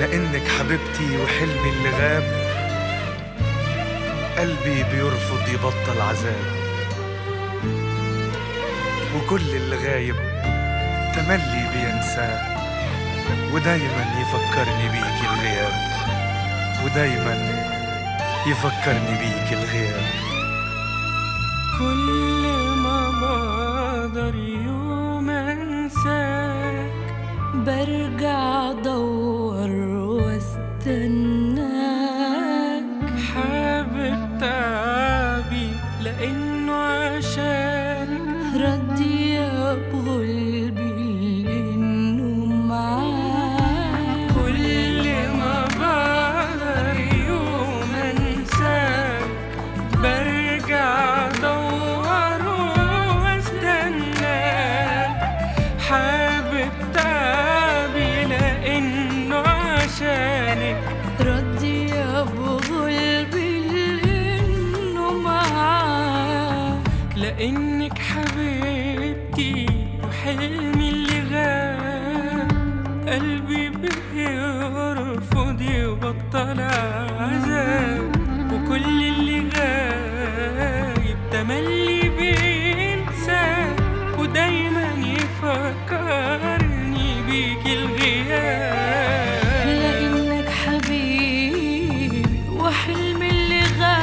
لأنك حبيبتي وحلمي اللي غاب قلبي بيرفض يبطل عذاب وكل اللي غايب تملي بينساه ودايما يفكرني بيك الغياب ودايما يفكرني بيك الغياب كل ما بقدر يوم انساك برجع ادور واستناك حابب تعبي لانه عشانك ردي بغلبي لانه معاك كل ما بقدر يوم انساك برجع ادور واستناك حابب تعبي لانه عشانك ردي بغلبي لانه معاك لانك حبيبتي وحلمي اللي غاب قلبي بيرفض يبطل عذاب وكل اللي غايب تملي بينسى ودايما يفكرني بيك الغياب لانك حبيبي وحلمي اللي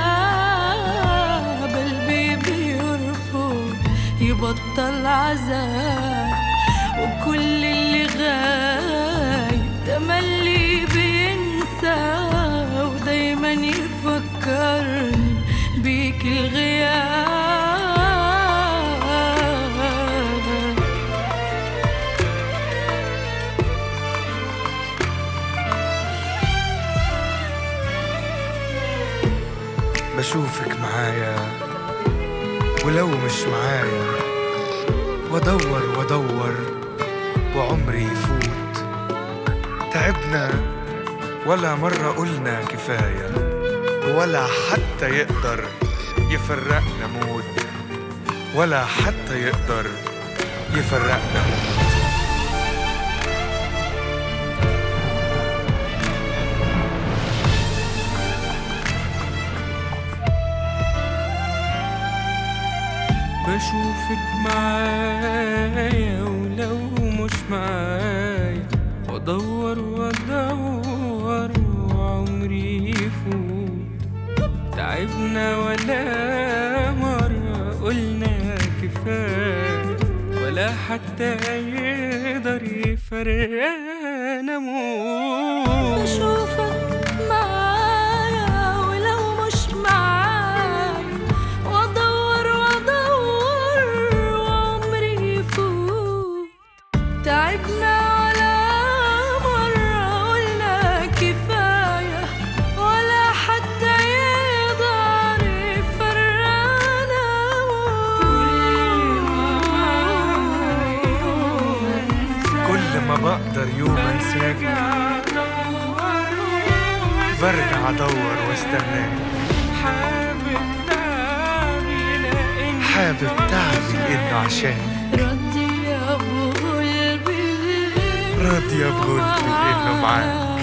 غاب قلبي بيرفض يبطل عذاب وكل اللي غايب تملي بينسى ودايما يفكرني بيك الغياب بشوفك معايا ولو مش معايا وادور وادور وعمري يفوت تعبنا ولا مرة قلنا كفاية ولا حتى يقدر يفرقنا موت ولا حتى يقدر يفرقنا موت بشوفك معايا ولو مش معايا وادور وادور وعمري يفوت تعبنا ولا مرة قلنا كفاية ولا حتى يقدر يفرقنا موت بشوفك معايا ولو مش معايا وادور وادور وعمري يفوت تعبنا ولا مرة قلنا كفاية ولا حتى يقدر يفرقنا كل ما بقدر يوم انساك برجع ادور واستناك حابب تعبي لأن حابب تعبي لانه عشان ردي يا ابو قلبي راضية بغلبي لانه معاك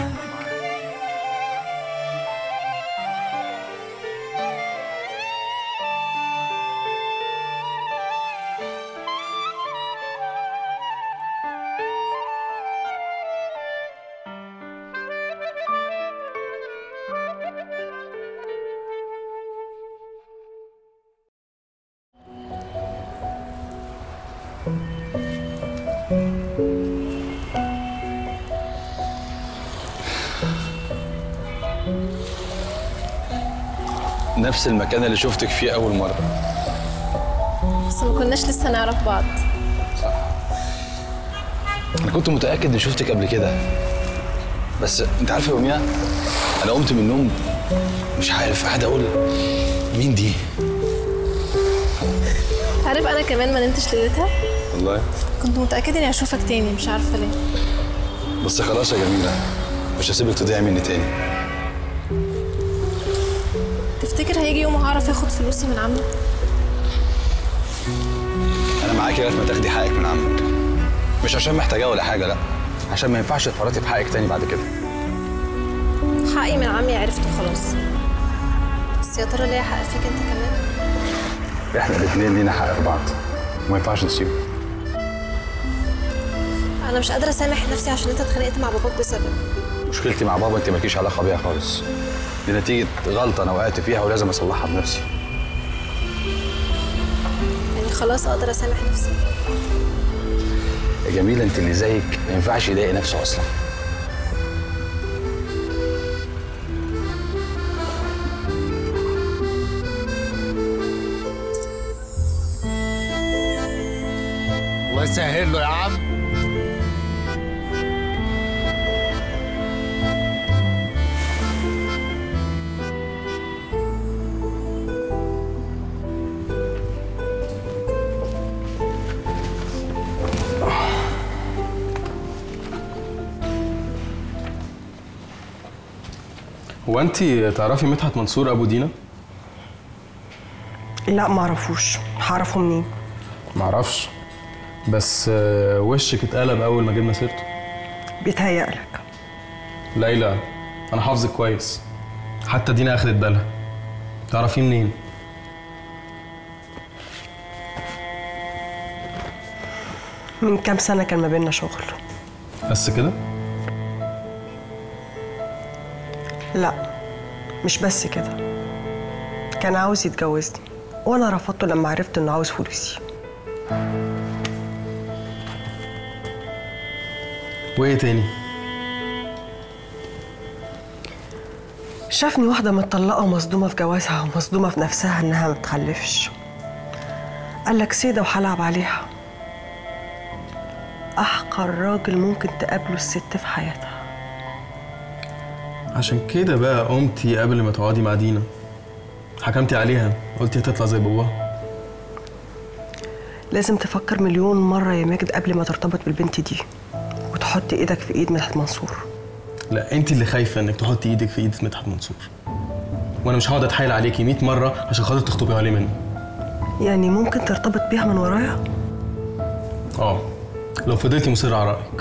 نفس المكان اللي شفتك فيه أول مرة بس ما كناش لسه نعرف بعض أنا كنت متأكد إني شفتك قبل كده بس أنت عارفة يا يوميا أنا قمت من النوم مش عارف قاعد أقول مين دي؟ عارف انا كمان ما نمتش ليلتها والله كنت متاكده اني هشوفك تاني مش عارفه ليه بس خلاص يا جميلة مش هسيبك تضيع مني تاني تفتكر هيجي يوم هعرف اخد فلوسي من عمك أنا معاكي لغاية ما تاخدي حقك من عمك مش عشان محتاجاه ولا حاجة لأ عشان ما ينفعش تفرطي في حقك تاني بعد كده حقي من عمي عرفته خلاص بس يا ترى ليا حق فيك انت كمان احنا الاثنين لينا حق في بعض ما ينفعش نسيبه انا مش قادره اسامح نفسي عشان انت اتخانقت مع باباك بسبب مشكلتي مع بابا انت مالكيش علاقه بيها خالص دي نتيجه غلطه انا وقعت فيها ولازم اصلحها بنفسي يعني خلاص اقدر اسامح نفسي يا جميله انت اللي زيك ما ينفعش يضايق نفسه اصلا الله يسهل له يا عم هو انت تعرفي مدحت منصور ابو دينا لا معرفوش هعرفه منين معرفش بس آه، وشك اتقلب اول ما جبنا سيرته بيتهيألك ليلى انا حافظك كويس حتى دينا اخدت بالها تعرفيه منين من كام سنة كان ما بيننا شغل بس كده لا مش بس كده كان عاوز يتجوزني وانا رفضته لما عرفت انه عاوز فلوسي وايه تاني شافني واحدة متطلقة ومصدومة في جوازها ومصدومة في نفسها انها ما تخلفش قال لك سيدة وهلعب عليها أحقر راجل ممكن تقابله الست في حياتها عشان كده بقى قمتي قبل ما تقعدي مع دينا حكمتي عليها قلتي هتطلع زي باباها لازم تفكر مليون مرة يا ماجد قبل ما ترتبط بالبنت دي وتحط ايدك في ايد مدحت منصور لا انت اللي خايفه انك تحطي ايدك في ايد مدحت منصور وانا مش هقعد اتحايل عليكي 100 مره عشان خاطر تخطبي عليه منه يعني ممكن ترتبط بيها من ورايا اه لو فضلتي مصره على رايك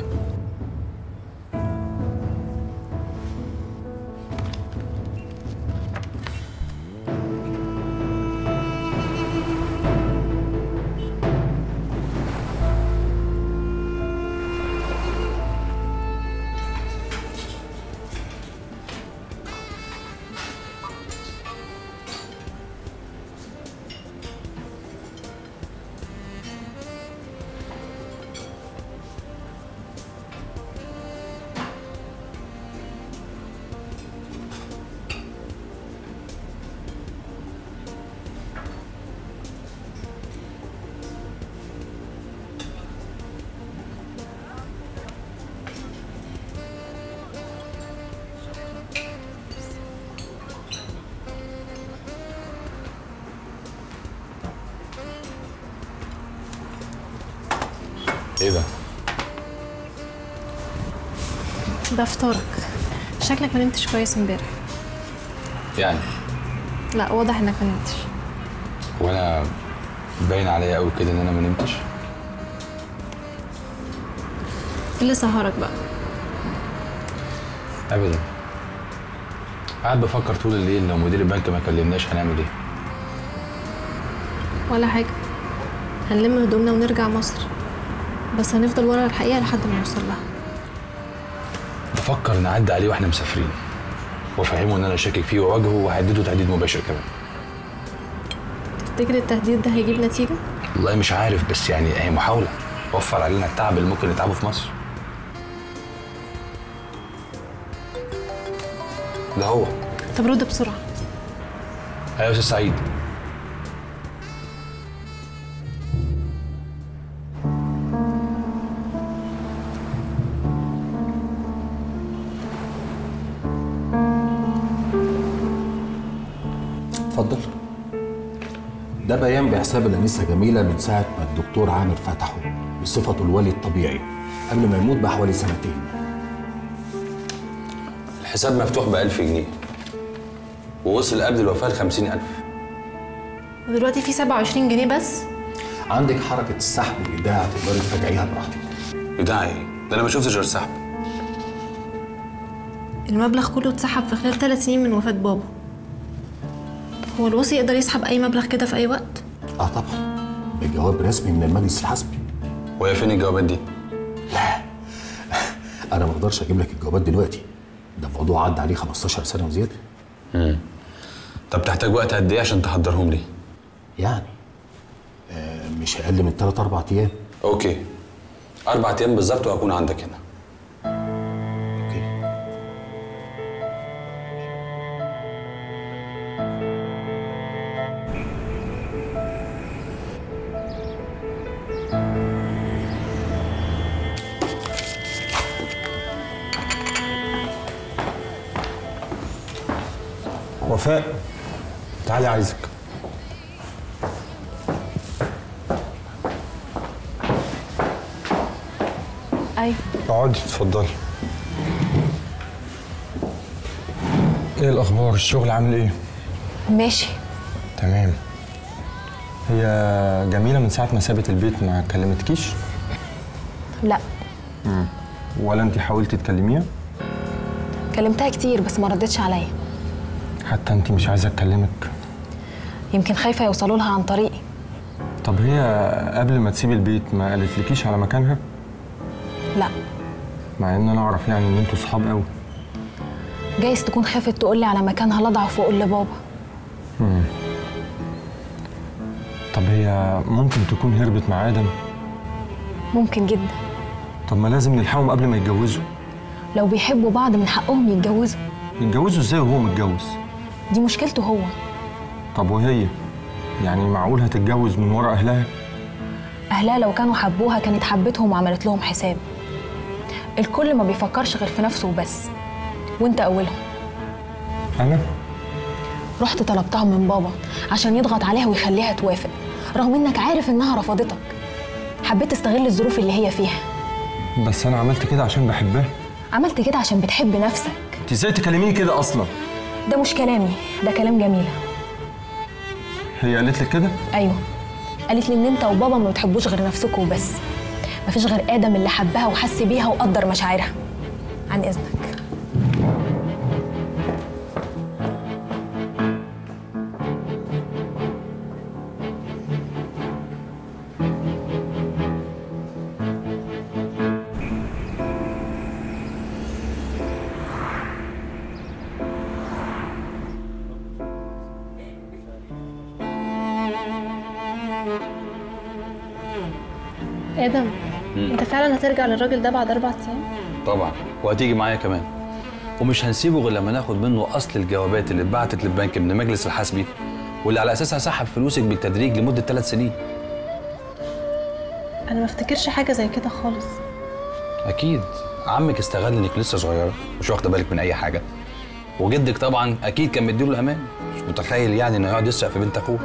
ايه ده ده فطارك شكلك ما نمتش كويس امبارح يعني لا واضح انك ما نمتش وانا باين عليا قوي كده ان انا ما نمتش ايه اللي سهرك بقى ابدا قاعد بفكر طول الليل لو مدير البنك ما كلمناش هنعمل ايه ولا حاجه هنلم هدومنا ونرجع مصر بس هنفضل ورا الحقيقه لحد ما نوصل لها بفكر نعدي عليه واحنا مسافرين وافهمه ان انا شاكك فيه واواجهه وهدده تهديد مباشر كمان تفتكر التهديد ده هيجيب نتيجه والله مش عارف بس يعني هي محاوله وفر علينا التعب اللي ممكن نتعبه في مصر ده هو طب رد بسرعه ايوه يا استاذ سعيد اتفضل ده بيان بحساب الأنسة جميلة من ساعة ما الدكتور عامر فتحه بصفته الولي الطبيعي قبل ما يموت بحوالي سنتين الحساب مفتوح ب 1000 جنيه ووصل قبل الوفاه ل 50000 ودلوقتي في 27 جنيه بس عندك حركة السحب والإيداع تقدري تراجعيها براحتك بتاع ايه؟ ده انا ما شفتش غير سحب المبلغ كله اتسحب في خلال ثلاث سنين من وفاة بابا هو الوصي يقدر يسحب أي مبلغ كده في أي وقت؟ اه طبعا بجواب رسمي من المجلس الحسبي وهي فين الجوابات دي؟ انا ما اقدرش اجيب لك الجوابات دلوقتي ده الموضوع عدى عليه 15 سنه وزياده امم طب تحتاج وقت قد ايه عشان تحضرهم لي؟ يعني آه مش اقل من 3 4 ايام اوكي اربع ايام بالظبط وهكون عندك هنا اوكي وفاء تعالي عايزك أيوة اقعدي اتفضلي ايه الاخبار الشغل عامل ايه ماشي تمام هي جميله من ساعه ما سابت البيت ما كلمتكيش لا ولا انت حاولتي تكلميها كلمتها كتير بس ما ردتش عليا حتى انت مش عايزه تكلمك يمكن خايفه يوصلوا لها عن طريقي طب هي قبل ما تسيب البيت ما قالتلكيش على مكانها لا مع ان انا اعرف يعني ان انتوا صحاب قوي جايز تكون خافت تقولي على مكانها لا اضعف واقول لبابا طب هي ممكن تكون هربت مع ادم ممكن جدا طب ما لازم نلحقهم قبل ما يتجوزوا لو بيحبوا بعض من حقهم يتجوزوا يتجوزوا ازاي وهو متجوز دي مشكلته هو طب وهي يعني معقول هتتجوز من ورا اهلها اهلها لو كانوا حبوها كانت حبتهم وعملت لهم حساب الكل ما بيفكرش غير في نفسه وبس وانت اولهم انا رحت طلبتها من بابا عشان يضغط عليها ويخليها توافق رغم انك عارف انها رفضتك حبيت تستغل الظروف اللي هي فيها بس انا عملت كده عشان بحبها عملت كده عشان بتحب نفسك انت ازاي تكلميني كده اصلا ده مش كلامي ده كلام جميلة هي قالت لك كده ايوه قالت لي ان انت وبابا ما بتحبوش غير نفسكوا وبس مفيش غير ادم اللي حبها وحس بيها وقدر مشاعرها عن اذنك آدم أنت فعلا هترجع للراجل ده بعد أربع أيام؟ طبعا وهتيجي معايا كمان ومش هنسيبه غير لما ناخد منه اصل الجوابات اللي اتبعتت للبنك من المجلس الحسبي واللي على اساسها سحب فلوسك بالتدريج لمده ثلاث سنين أنا ما افتكرش حاجة زي كده خالص اكيد عمك استغل انك لسه صغيره مش واخده بالك من اي حاجه وجدك طبعا اكيد كان مديله الامان مش متخيل يعني انه يقعد يسرق في بنت اخوه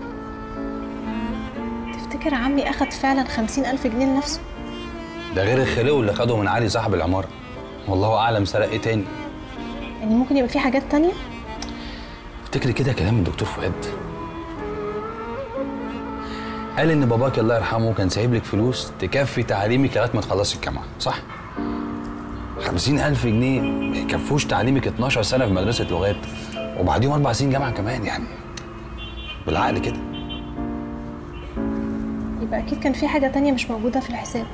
تفتكر عمي أخد فعلا خمسين ألف جنيه لنفسه؟ ده غير الخلو اللي خده من علي صاحب العماره والله اعلم سرق ايه تاني يعني ممكن يبقى في حاجات تانية؟ افتكري كده كلام الدكتور فؤاد قال ان باباك الله يرحمه كان سايب لك فلوس تكفي تعليمك لغايه ما تخلصي الجامعه صح خمسين ألف جنيه ما يكفوش تعليمك 12 سنة في مدرسة لغات وبعديهم أربع سنين جامعة كمان يعني بالعقل كده يبقى أكيد كان في حاجة تانية مش موجودة في الحساب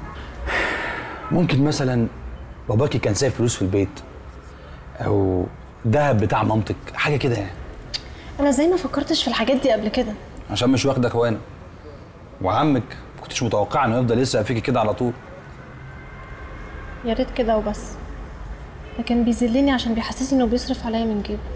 ممكن مثلا باباكي كان سايب فلوس في البيت أو دهب بتاع مامتك حاجة كده يعني أنا إزاي ما فكرتش في الحاجات دي قبل كده؟ عشان مش واخدك وانا وعمك ما كنتش متوقع انه يفضل يسرق فيكي كده على طول يا ريت كده وبس لكن بيذلني عشان بيحسسني إنه بيصرف عليا من جيبه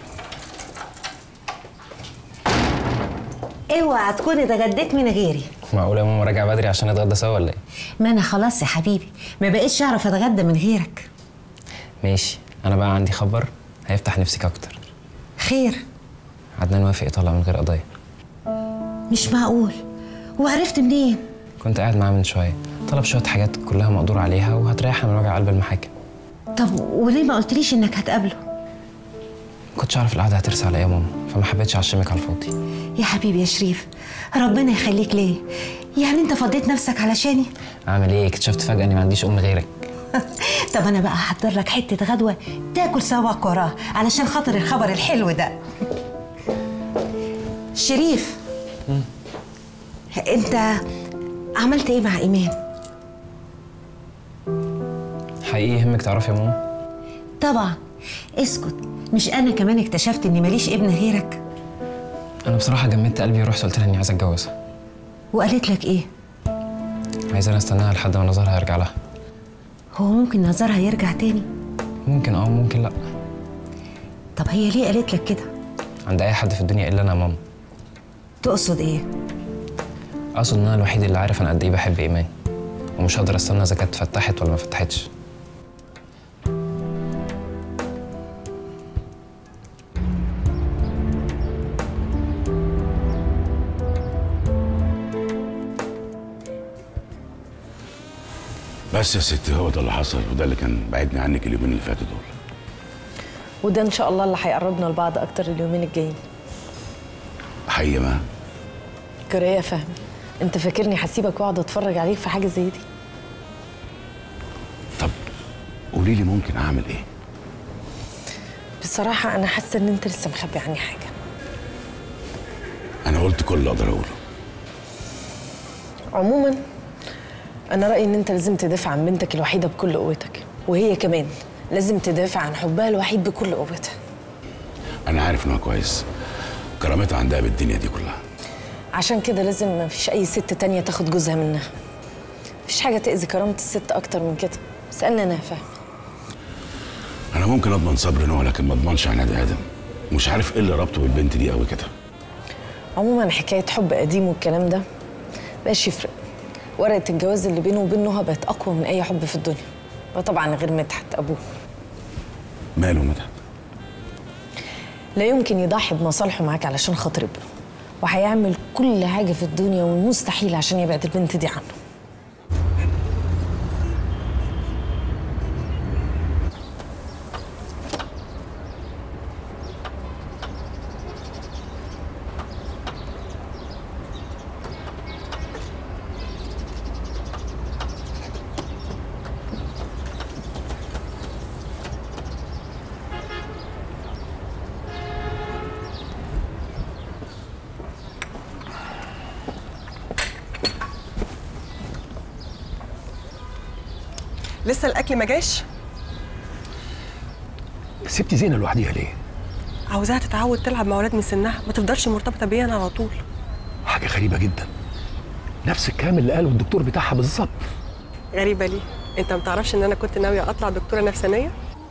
اوعى تكوني اتغديت من غيري معقوله يا ماما راجع بدري عشان نتغدى سوا ولا ايه ما انا خلاص يا حبيبي ما بقيتش اعرف اتغدى من غيرك ماشي انا بقى عندي خبر هيفتح نفسك اكتر خير عدنان وافق يطلع من غير قضيه مش معقول وعرفت منين كنت قاعد معاه من شويه طلب شويه حاجات كلها مقدور عليها وهتريحنا من وجع قلب المحاكم طب وليه ما قلتليش انك هتقابله كنتش عارف القعده هترسى على ايه يا ماما فما حبيتش اعشمك على الفاضي يا حبيبي يا شريف ربنا يخليك ليه يعني انت فضيت نفسك علشاني اعمل ايه اكتشفت فجاه اني ما عنديش ام غيرك طب انا بقى هحضر لك حته غدوه تاكل سواك وراه علشان خاطر الخبر الحلو ده شريف انت عملت ايه مع ايمان حقيقي يهمك تعرفي يا ماما طبعا اسكت مش انا كمان اكتشفت اني ماليش ابن غيرك انا بصراحه جمدت قلبي ورحت قلت لها اني عايز اتجوزها وقالت لك ايه عايز انا استناها لحد ما نظرها يرجع لها هو ممكن نظرها يرجع تاني ممكن اه ممكن لا طب هي ليه قالت لك كده عند اي حد في الدنيا الا انا يا ماما تقصد ايه اقصد ان انا الوحيد اللي عارف انا قد ايه بحب ايمان ومش هقدر استنى اذا كانت فتحت ولا ما فتحتش بس يا ستي هو ده اللي حصل وده اللي كان بعدني عنك اليومين اللي فاتوا دول وده ان شاء الله اللي هيقربنا لبعض اكتر اليومين الجايين حقيقة ما كريه فهمي انت فاكرني هسيبك واقعد اتفرج عليك في حاجه زي دي قولي لي ممكن اعمل ايه بصراحه انا حاسه ان انت لسه مخبي عني حاجه انا قلت كل اللي اقدر اقوله عموما انا رايي ان انت لازم تدافع عن بنتك الوحيده بكل قوتك وهي كمان لازم تدافع عن حبها الوحيد بكل قوتها انا عارف ان هو كويس كرامتها عندها بالدنيا دي كلها عشان كده لازم ما فيش اي ست تانية تاخد جوزها منها مفيش حاجه تاذي كرامه الست اكتر من كده اسالني انا يا فهمي انا ممكن اضمن صبر نوح لكن ما اضمنش عناد ادم مش عارف ايه اللي ربطه بالبنت دي قوي كده عموما حكايه حب قديم والكلام ده بقاش يفرق ورقه الجواز اللي بينه وبين نهى بقت اقوى من اي حب في الدنيا وطبعا غير مدحت ابوه ماله مدحت لا يمكن يضحي بمصالحه معاك علشان خاطر ابنه وهيعمل كل حاجه في الدنيا والمستحيل عشان يبعد البنت دي عنه لسه الاكل ما جاش سبتي زينه لوحديها ليه؟ عاوزاها تتعود تلعب مع اولاد من سنها ما تفضلش مرتبطه بيا انا على طول حاجه غريبه جدا نفس الكلام اللي قاله الدكتور بتاعها بالظبط غريبه ليه انت ما تعرفش ان انا كنت ناويه اطلع دكتوره نفسانيه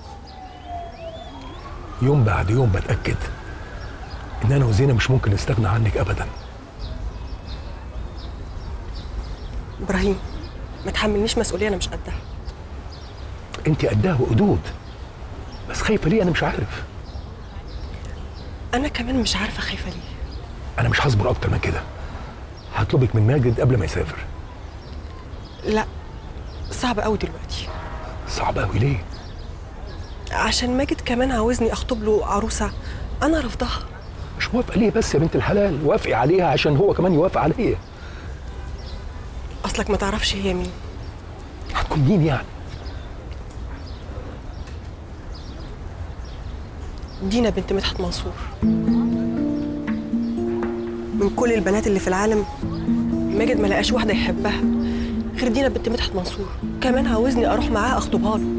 يوم بعد يوم بتاكد ان انا وزينه مش ممكن نستغنى عنك ابدا ابراهيم ما تحملنيش مسؤوليه انا مش قدها انت قدها وقدود بس خايفه ليه انا مش عارف انا كمان مش عارفه خايفه ليه انا مش هصبر اكتر من كده هطلبك من ماجد قبل ما يسافر لا صعب قوي دلوقتي صعب قوي ليه عشان ماجد كمان عاوزني اخطب له عروسه انا رافضاها مش موافقه ليه بس يا بنت الحلال وافقي عليها عشان هو كمان يوافق عليا اصلك ما تعرفش هي مين هتكون مين يعني دينا بنت مدحت منصور من كل البنات اللي في العالم ماجد ما لقاش واحده يحبها غير دينا بنت مدحت منصور كمان عاوزني اروح معاه اخطبها له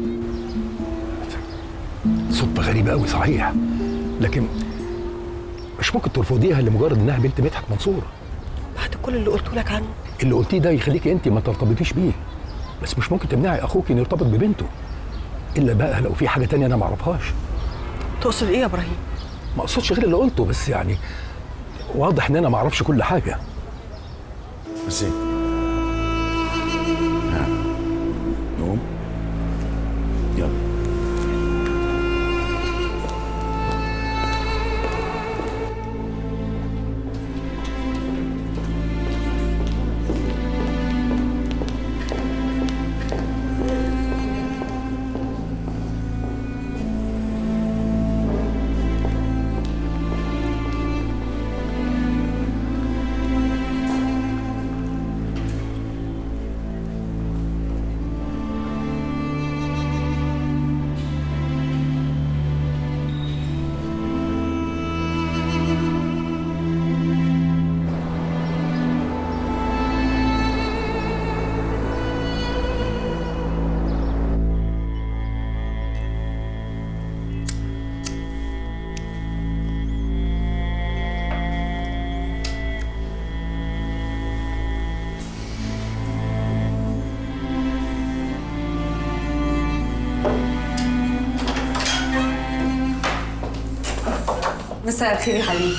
صدفه غريبه قوي صحيح لكن مش ممكن ترفضيها لمجرد انها بنت مدحت منصور بعد كل اللي قلته لك عنه اللي قلتيه ده يخليكي انت ما ترتبطيش بيه بس مش ممكن تمنعي اخوك انه يرتبط ببنته الا بقى لو في حاجه تانية انا ما اعرفهاش تقصد ايه يا ابراهيم ما اقصدش غير اللي قلته بس يعني واضح ان انا ما اعرفش كل حاجه ميرسي ها نقوم يلا مساء الخير يا حبيبي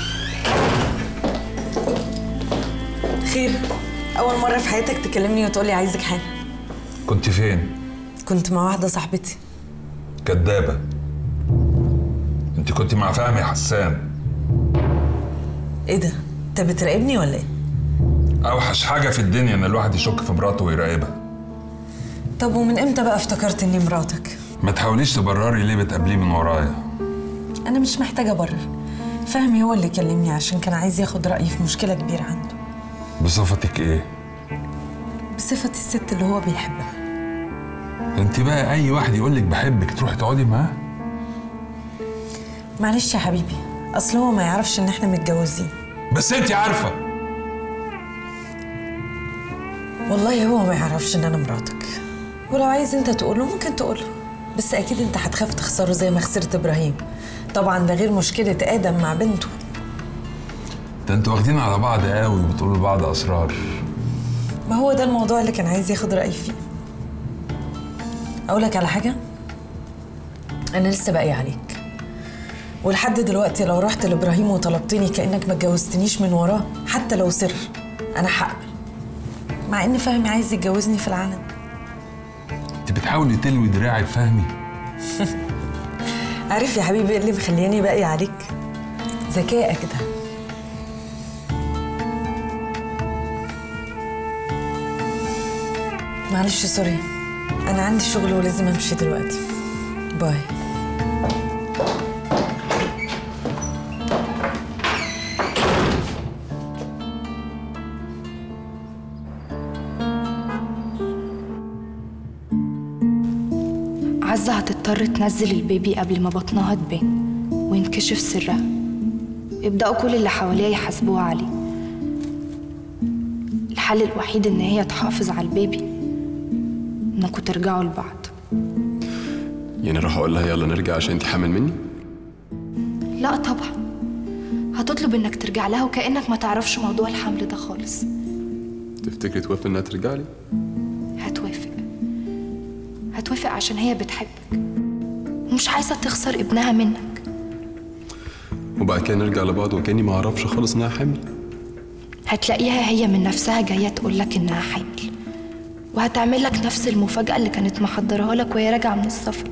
خير أول مرة في حياتك تكلمني وتقولي عايزك حاجة كنت فين؟ كنت مع واحدة صاحبتي كدابة انت كنت مع فهمي حسان إيه ده؟ أنت بتراقبني ولا إيه؟ اوحش حاجة في الدنيا ان الواحد يشك في مراته ويراقبها طب ومن إمتى بقى افتكرت إني مراتك؟ ما تحاوليش تبرري ليه بتقابليه من ورايا أنا مش محتاجة أبرر فهمي هو اللي كلمني عشان كان عايز ياخد رأيي في مشكلة كبيرة عنده بصفتك ايه؟ بصفتي الست اللي هو بيحبها انت بقى اي واحد يقولك بحبك تروحي تقعدي معاه معلش يا حبيبي أصل هو ما يعرفش إن إحنا متجوزين بس انت عارفة والله هو ما يعرفش إن أنا مراتك ولو عايز أنت تقوله ممكن تقوله بس أكيد أنت هتخاف تخسره زي ما خسرت إبراهيم طبعا ده غير مشكلة آدم مع بنته ده انتوا واخدين على بعض قوي وبتقولوا لبعض اسرار ما هو ده الموضوع اللي كان عايز ياخد رأيي فيه أقول لك على حاجة أنا لسه باقي عليك ولحد دلوقتي لو رحت لإبراهيم وطلبتني كأنك ما اتجوزتنيش من وراه حتى لو سر أنا هقبل مع إن فهمي عايز يتجوزني في العلن انت بتحاولي تلوي دراعي بفهمي عارف يا حبيبي إيه اللي مخلياني باقي عليك ذكائك ده معلش سوري أنا عندي شغل ولازم أمشي دلوقتي باي عزة هتضطر تنزل البيبي قبل ما بطنها تبان وينكشف سرها يبدأوا كل اللي حواليها يحاسبوها عليه الحل الوحيد إن هي تحافظ على البيبي إنكوا ترجعوا لبعض يعني اروح اقول لها يلا نرجع عشان انت حامل مني لا طبعا هتطلب إنك ترجع لها وكأنك ما تعرفش موضوع الحمل ده خالص تفتكري توافق انها ترجع لي هتوافق هتوافق عشان هي بتحبك ومش عايزة تخسر ابنها منك وبعد كده نرجع لبعض وكاني ما اعرفش خالص انها حامل هتلاقيها هي من نفسها جاية تقولك إنها حامل وهتعمل لك نفس المفاجأة اللي كانت محضرها لك وهي راجعة من السفر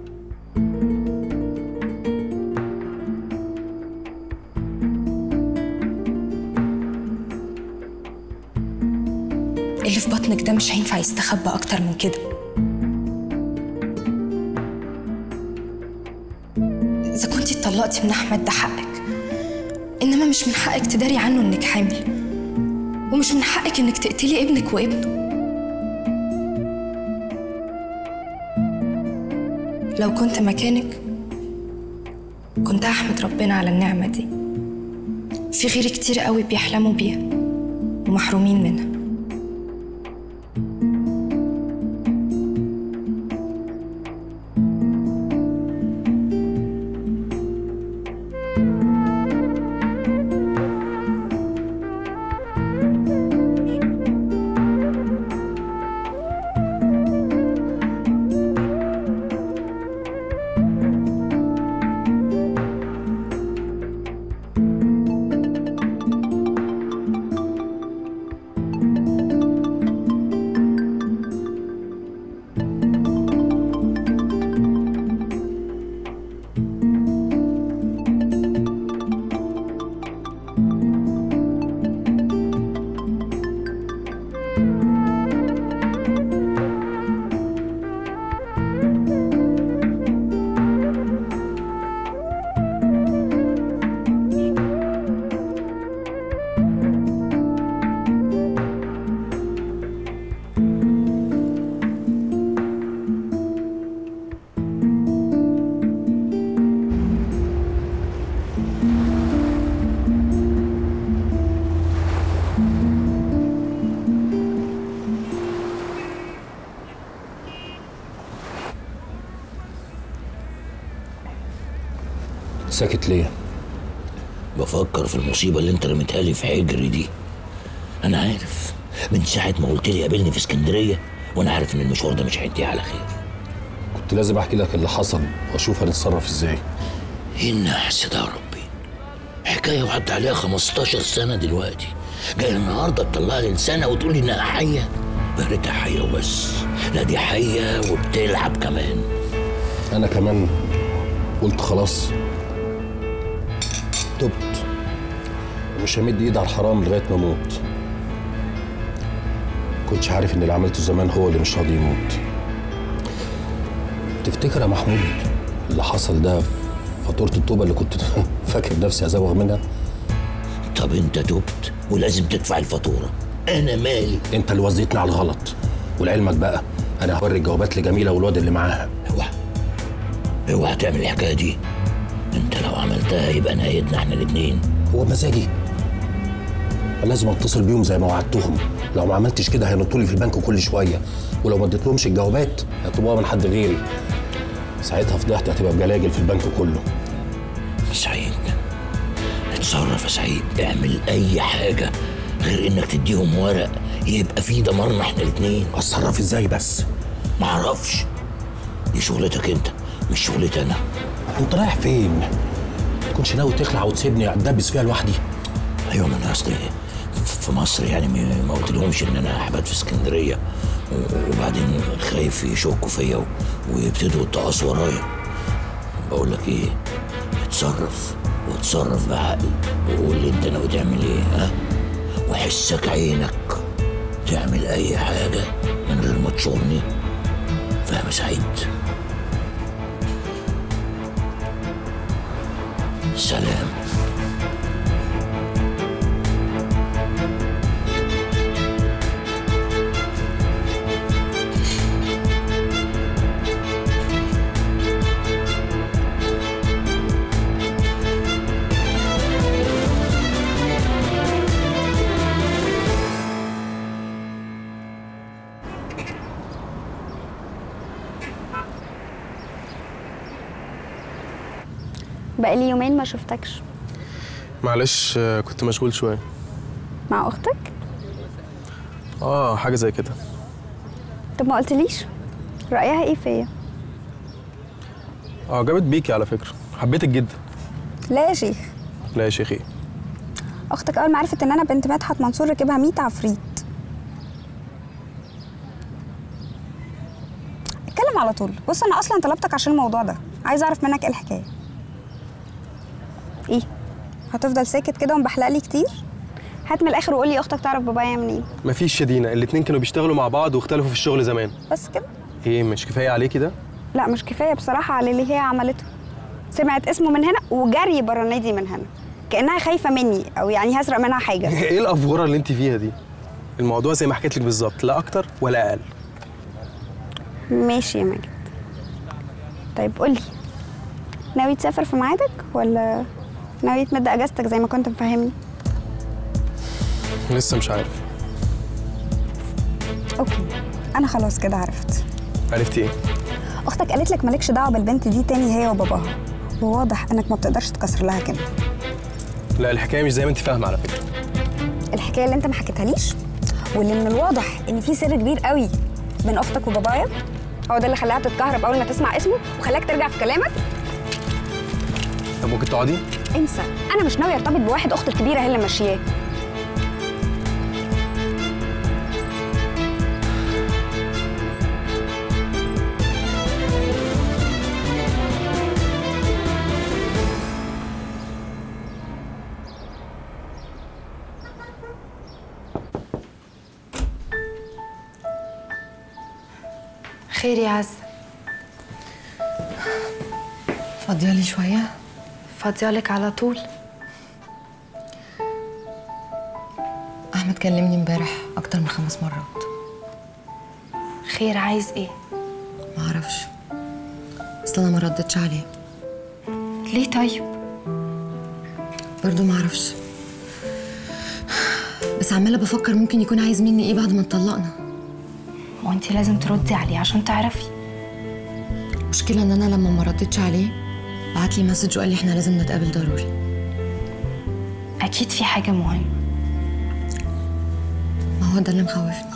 اللي في بطنك ده مش هينفع يستخبى أكتر من كده إذا كنتي اتطلقتي من أحمد ده حقك إنما مش من حقك تداري عنه إنك حامل ومش من حقك إنك تقتلي ابنك وابنه لو كنت مكانك كنت أحمد ربنا على النعمة دي في غير كتير قوي بيحلموا بيها ومحرومين منها ساكت ليه؟ بفكر في المصيبة اللي انت رميتها لي في حجري دي أنا عارف من ساعة ما قلت لي قابلني في اسكندرية وأنا عارف إن المشوار ده مش هينتهي على خير كنت لازم احكي لك اللي حصل واشوف هنتصرف ازاي إيه النحس ده يا ربي حكاية وعدى عليها 15 سنة دلوقتي جاي النهاردة تطلع لي لسانة وتقول لي إنها حية بقيتها حية وبس لا دي حية وبتلعب كمان انا كمان قلت خلاص تبت ومش همد ايدي على الحرام لغايه ما اموت كنتش عارف ان اللي عملته زمان هو اللي مش راضي يموت تفتكر يا محمود اللي حصل ده فاتوره التوبه اللي كنت فاكر نفسي ازوغ منها طب انت تبت ولازم تدفع الفاتوره انا مالي انت اللي وزيتني على الغلط ولعلمك بقى انا هوري الجوابات لجميله والواد اللي معاها اوعى اوعى تعمل الحكايه دي انت لو عملتها يبقى نهايتنا احنا الاثنين هو مزاجي أنا لازم اتصل بيهم زي ما وعدتهم لو ما عملتش كده هينطوا لي في البنك كل شويه ولو ما اديتلهمش الجوابات هيطلبوها من حد غيري ساعتها فضحت هتبقى بجلاجل في البنك كله سعيد اتصرف يا سعيد اعمل اي حاجه غير انك تديهم ورق يبقى في دمارنا احنا الاثنين اتصرف ازاي بس معرفش دي شغلتك انت مش شغلتي انا انت رايح فين تكونش ناوي تخلع وتسيبني اتدبس فيها لوحدي ايوه ما انا اصلي في مصر يعني ما- ما قلتلهمش ان انا هبات في اسكندريه و- وبعدين خايف يشكوا فيا و- ويبتدوا التقاص ورايا بقول لك ايه اتصرف واتصرف بعقل وقول لي انت ناوي تعمل ايه ها وحسك عينك تعمل اي حاجه من غير ما تشورني فاهم يا سعيد سلام بقالي يومين ما شفتكش معلش آه، كنت مشغول شويه مع اختك اه حاجه زي كده طب ما قلتليش رايها ايه فيا اه جابت بيكي على فكره حبيتك جدا لا يا شيخ لا يا شيخ ايه اختك اول ما عرفت ان انا بنت مدحت منصور ركبها 100 عفريت اتكلم على طول بص انا اصلا طلبتك عشان الموضوع ده عايزه اعرف منك ايه الحكايه ايه هتفضل ساكت كده ومبحلق لي كتير هات من الاخر وقول لي اختك تعرف بابايا منين مفيش شدينا الاتنين كانوا بيشتغلوا مع بعض واختلفوا في الشغل زمان بس كده ايه مش كفايه عليكي ده لا مش كفايه بصراحه على اللي هي عملته سمعت اسمه من هنا وجري بره النادي من هنا كانها خايفه مني او يعني هسرق منها حاجه ايه الافوره اللي انت فيها دي الموضوع زي ما حكيت لك بالظبط لا اكتر ولا اقل ماشي يا ماجد طيب قولي ناوي تسافر في ميعادك ولا ناوي تمد اجازتك زي ما كنت مفهمني لسه مش عارف اوكي انا خلاص كده عرفت عرفتي ايه اختك قالت لك مالكش دعوه بالبنت دي تاني هي وباباها وواضح انك ما بتقدرش تكسر لها كلمه لا الحكايه مش زي ما انت فاهمه على فكره الحكايه اللي انت ما حكيتهاليش واللي من الواضح ان في سر كبير قوي بين اختك وبابايا هو ده اللي خلاها تتكهرب اول ما تسمع اسمه وخلاك ترجع في كلامك طب ممكن تقعدي انسى انا مش ناوي ارتبط بواحد اختي الكبيره هي اللي ماشياه خير يا عز فاضيالي شوية فاضيالك على طول أحمد كلمني امبارح أكتر من خمس مرات خير عايز ايه معرفش بس أنا ما ردتش عليه ليه طيب برضو معرفش بس عمالة بفكر ممكن يكون عايز مني إيه بعد ما اتطلقنا وانت لازم تردي عليه عشان تعرفي المشكلة إن أنا لما ما ردتش عليه بعت لي مسج وقال لي احنا لازم نتقابل ضروري اكيد في حاجه مهمه ما هو ده اللي مخوفني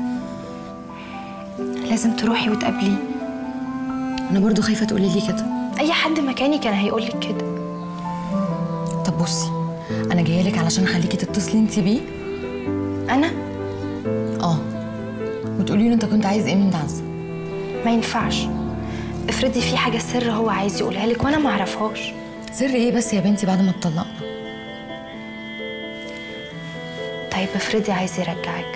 لازم تروحي وتقابليه انا برضو خايفه تقولي لي كده اي حد مكاني كان هيقولك كده طب بصي انا جايه لك علشان اخليكي تتصلي انت بيه انا اه وتقولي له انت كنت عايز ايه من دعسه ما ينفعش افرضي في حاجه سر هو عايز يقولها لك وانا ما اعرفهاش سر ايه بس يا بنتي بعد ما اتطلقنا طيب افرضي عايز يرجعك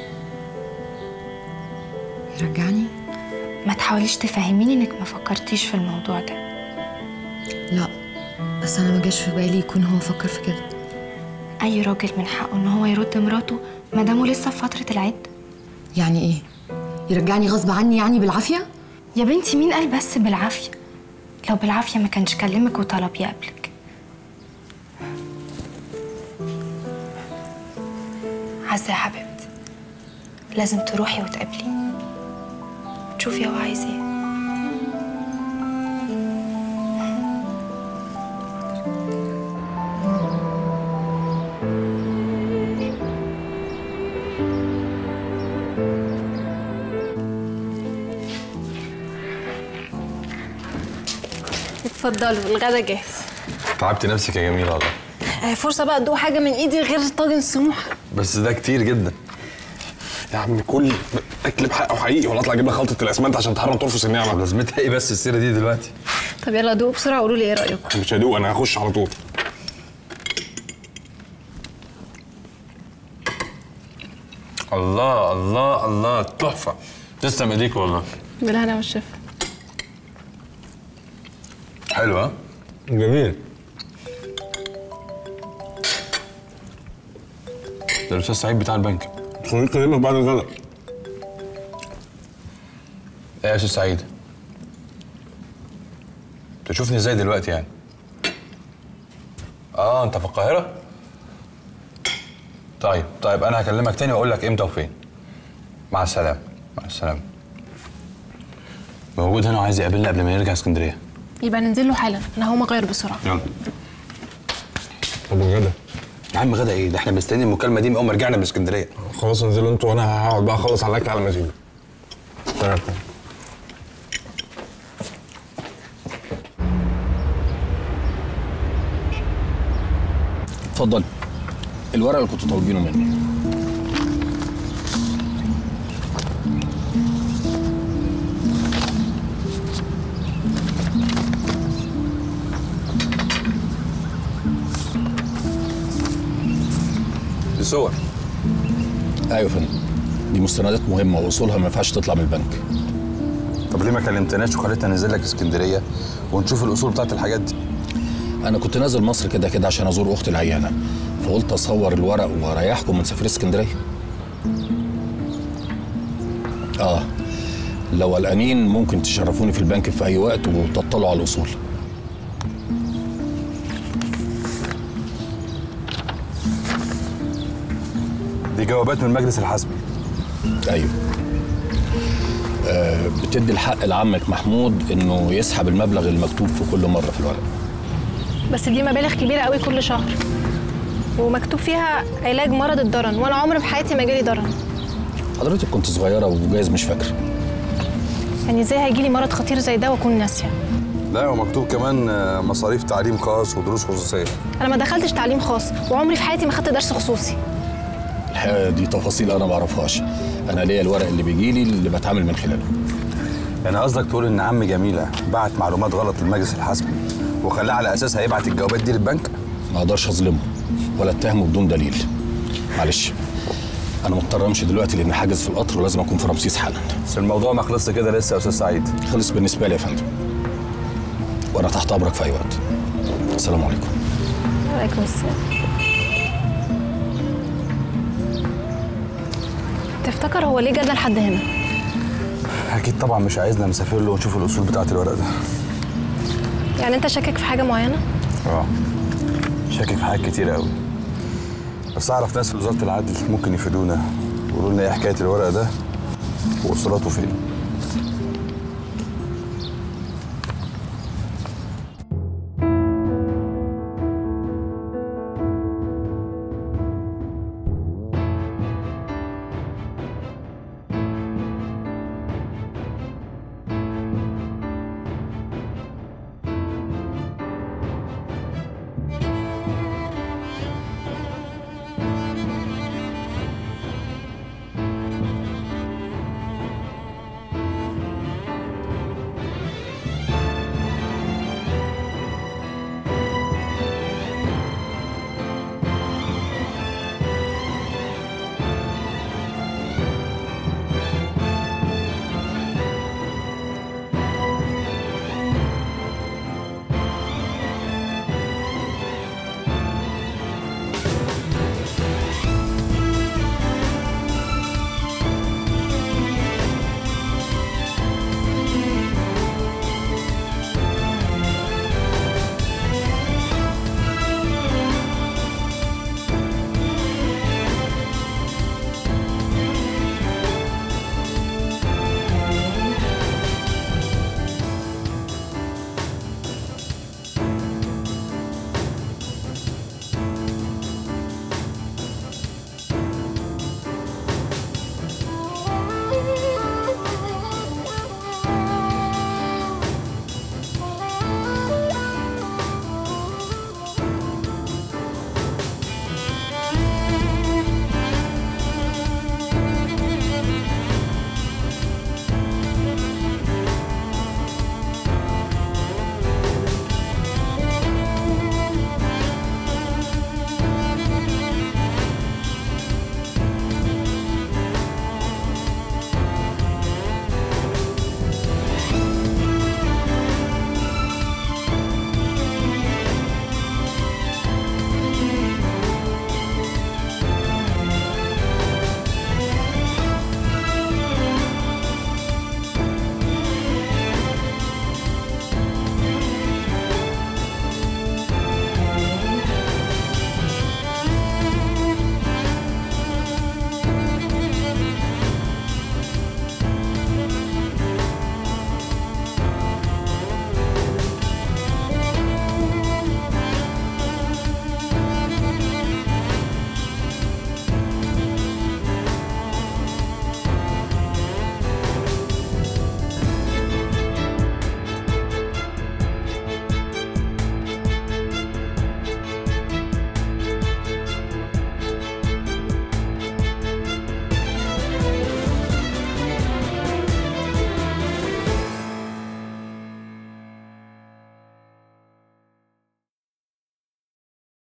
يرجعني ما تحاوليش تفهميني انك ما فكرتيش في الموضوع ده لا بس انا ما جاش في بالي يكون هو فكر في كده اي راجل من حقه ان هو يرد مراته ما دامه لسه في فتره العد يعني ايه يرجعني غصب عني يعني بالعافيه يا بنتي مين قال بس بالعافيه لو بالعافيه ما كانش كلمك وطلب يقابلك عزة يا حبيبتي لازم تروحي وتقابليه تشوفي هو عايز ايه اتفضلوا الغدا جاهز تعبت نفسك يا جميله والله آه، فرصة بقى تدوق حاجة من ايدي غير طاجن سموحة بس ده كتير جدا يا عم كل اكل بحقه حقيقي ولا اطلع اجيب لك خلطه الاسمنت عشان تحرم ترفس النعمه لازمتها ايه بس السيره دي دلوقتي طب يلا دوق بسرعة قولوا لي ايه رأيكم مش هدوق انا هخش على طول الله الله الله تحفه تسلم ايديك والله بالهنا والشفا حلو ها جميل ده الاستاذ سعيد بتاع البنك خليني اكلمك بعد الغداء ايه يا استاذ سعيد تشوفني ازاي دلوقتي يعني اه انت في القاهره طيب طيب انا هكلمك تاني واقول لك امتى وفين مع السلامه مع السلامه موجود هنا وعايز يقابلنا قبل ما نرجع اسكندريه يبقى ننزل له حالا انا هقوم اغير بسرعة يلا طب الغدا يا عم غدا ايه ده احنا مستنيين المكالمه دي من اول ما رجعنا من اسكندريه خلاص انزلوا انتوا وانا هقعد بقى اخلص على الاكل على ما تيجي سلام اتفضل الورق اللي كنتوا طالبينه مني دي صور ايوه يا فندم دي مستندات مهمه واصولها ما ينفعش تطلع من البنك طب ليه ما كلمتناش وخليتنا ننزل لك اسكندريه ونشوف الاصول بتاعت الحاجات دي انا كنت نازل مصر كده كده عشان ازور اختي العيانه فقلت اصور الورق واريحكم من سفريه اسكندريه اه لو قلقانين ممكن تشرفوني في البنك في اي وقت وتطلعوا على الاصول دي جوابات من المجلس الحسبي ايوه آه بتدي الحق لعمك محمود انه يسحب المبلغ المكتوب في كل مره في الورق بس دي مبالغ كبيرة قوي كل شهر ومكتوب فيها علاج مرض الضرن وانا عمري في حياتي ما جالي ضرن حضرتك كنت صغيره وجايز مش فاكره يعني ازاي هيجيلي مرض خطير زي ده واكون ناسيه لا ومكتوب كمان آه، مصاريف تعليم خاص ودروس خصوصيه انا ما دخلتش تعليم خاص وعمري في حياتي ما خدت درس خصوصي الحقيقه دي تفاصيل انا ما اعرفهاش انا ليا الورق اللي بيجي لي اللي بتعامل من خلاله يعني قصدك تقول ان عم جميله بعت معلومات غلط للمجلس الحسبي وخلاه على اساسها يبعت الجوابات دي للبنك ما اقدرش اظلمه ولا اتهمه بدون دليل معلش انا مضطر امشي دلوقتي لان حاجز في القطر ولازم اكون في رمسيس حالا بس الموضوع ما خلصش كده لسه يا استاذ سعيد خلص بالنسبه لي يا فندم وانا تحت امرك في اي وقت السلام عليكم وعليكم السلام تفتكر هو ليه جالنا لحد هنا اكيد طبعا مش عايزنا نسافر له ونشوف الاصول بتاعت الورق ده يعني انت شاكك في حاجه معينه اه شاكك في حاجات كتير قوي بس اعرف ناس في وزاره العدل ممكن يفيدونا ويقولوا لنا ايه حكايه الورق ده واصولاته فين